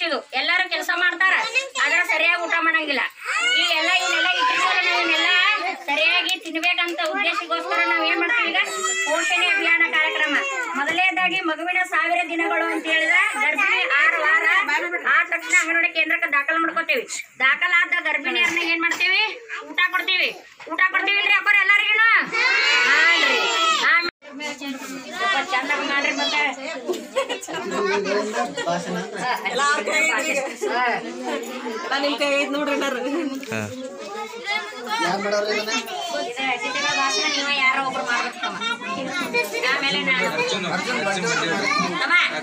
ಇದು ಎಲ್ಲಾರು ಕೆಲಸ ಮಾಡ್ತಾರ ಆದ್ರೆ ಸರಿಯಾಗಿ ಊಟ ಮಾಡಂಗಿಲ್ಲ ಈ ಎಲ್ಲ ಇವನ್ನೆಲ್ಲ ಇಟ್ಟಿರ್ತಾರ ನಾವನ್ನೆಲ್ಲ ಸರಿಯಾಗಿ ತಿನ್ಬೇಕಂತ ಉದ್ದೇಶಕ್ಕೋಸ್ಕರ ನಾವ್ ಏನ್ ಮಾಡ್ತೀವಿ ಈಗ ಪೋಷಣೆ ಅಭಿಯಾನ ಕಾರ್ಯಕ್ರಮ ಮೊದಲನೇದಾಗಿ ಮಗುವಿನ ಸಾವಿರ ದಿನಗಳು ಅಂತ ಹೇಳಿದ್ರೆ ಗರ್ಭಿಣಿ ಆರು ವಾರ ಆದ ತಕ್ಷಣ ಅಂಗನವಾಡಿ ಕೇಂದ್ರಕ್ಕೆ ದಾಖಲು ಮಾಡ್ಕೋತೀವಿ ದಾಖಲಾದ ಗರ್ಭಿಣಿಯರನ್ನ ಏನ್ ಮಾಡ್ತೀವಿ ಊಟ ಕೊಡ್ತೀವಿ ಊಟ ಕೊಡ್ತೀವಿ ಇಲ್ರಿ ಅಪ್ಪರ ಎಲ್ಲರಿಗೂ ಹಾನ್ರಿ ಆಮೇಲೆ ಸ್ವಲ್ಪ ಚಂದಾಗ ಮಾಡ್ರಿ ಮತ್ತೆ ಹಾ. ನಿಮ್ ಕೈ ಐತ್ ನೋಡ್ರಿ ಎಲ್ಲಾರು ಯಾರು ಮಾಡೋರು ಇದನ್ನ ಇದು ಚಿತ್ರಗಳ ಭಾಷಣ ನೀವೇ ಯಾರೋ ಒಬ್ರು ಮಾಡ್ಬೇಕು ತಮ್ಮ. ಆಮೇಲೆ ನಾನು ತಮ್ಮ